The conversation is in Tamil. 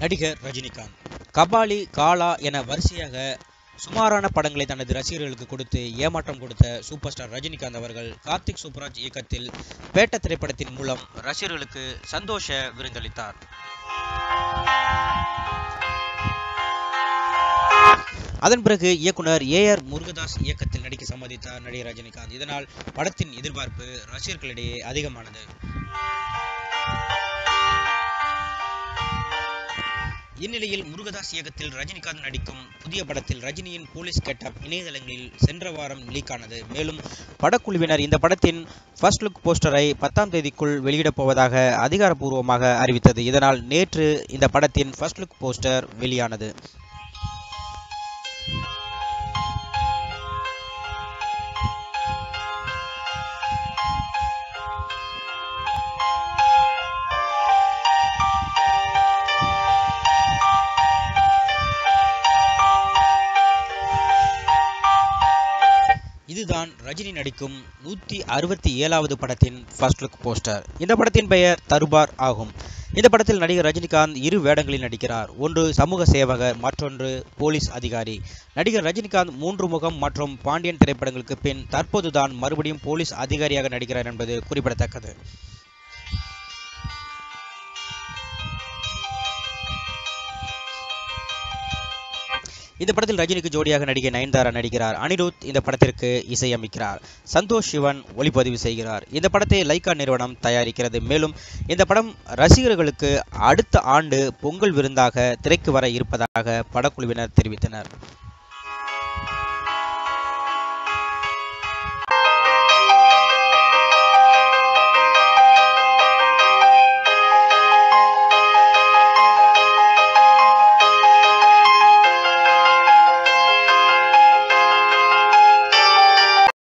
நடிகர் ரஜினிகாந்த் கபாலி காலா என வரிசையாக சுமாரான படங்களை தனது ரசிகர்களுக்கு கொடுத்து ஏமாற்றம் கொடுத்த சூப்பர் ஸ்டார் ரஜினிகாந்த் அவர்கள் கார்த்திக் சுப்ராஜ் இயக்கத்தில் பேட்ட திரைப்படத்தின் மூலம் ரசிகர்களுக்கு சந்தோஷ விருந்தளித்தார் அதன் பிறகு இயக்குனர் ஏ ஆர் முருகதாஸ் இயக்கத்தில் நடிக்க சம்மதித்தார் நடிகர் ரஜினிகாந்த் இதனால் படத்தின் எதிர்பார்ப்பு ரசிகர்களிடையே அதிகமானது இந்நிலையில் முருகதாஸ் இயக்கத்தில் ரஜினிகாந்த் நடிக்கும் புதிய படத்தில் ரஜினியின் போலீஸ் கெட்டப் இணையதளங்களில் சென்ற வாரம் லீக் ஆனது மேலும் படக்குழுவினர் இந்த படத்தின் ஃபர்ஸ்ட் லுக் போஸ்டரை பத்தாம் தேதிக்குள் வெளியிடப் போவதாக அதிகாரப்பூர்வமாக அறிவித்தது இதனால் நேற்று இந்த படத்தின் ஃபர்ஸ்ட் லுக் போஸ்டர் வெளியானது இதுதான் ரஜினி நடிக்கும் நூற்றி அறுபத்தி ஏழாவது படத்தின் ஃபர்ஸ்ட் லுக் போஸ்டர் இந்த படத்தின் பெயர் தர்பார் ஆகும் இந்த படத்தில் நடிகர் ரஜினிகாந்த் இரு வேடங்களில் நடிக்கிறார் ஒன்று சமூக சேவகர் மற்றொன்று போலீஸ் அதிகாரி நடிகர் ரஜினிகாந்த் மூன்று முகம் மற்றும் பாண்டியன் திரைப்படங்களுக்கு பின் தற்போதுதான் மறுபடியும் போலீஸ் அதிகாரியாக நடிக்கிறார் என்பது குறிப்பிடத்தக்கது இந்த படத்தில் ரஜினிக்கு ஜோடியாக நடிகை நயன்தாரா நடிக்கிறார் அனிருத் இந்த படத்திற்கு இசையமைக்கிறார் சந்தோஷ் சிவன் ஒளிப்பதிவு செய்கிறார் இந்த படத்தை லைக்கா நிறுவனம் தயாரிக்கிறது மேலும் இந்த படம் ரசிகர்களுக்கு அடுத்த ஆண்டு பொங்கல் விருந்தாக திரைக்கு வர இருப்பதாக படக்குழுவினர் தெரிவித்தனர்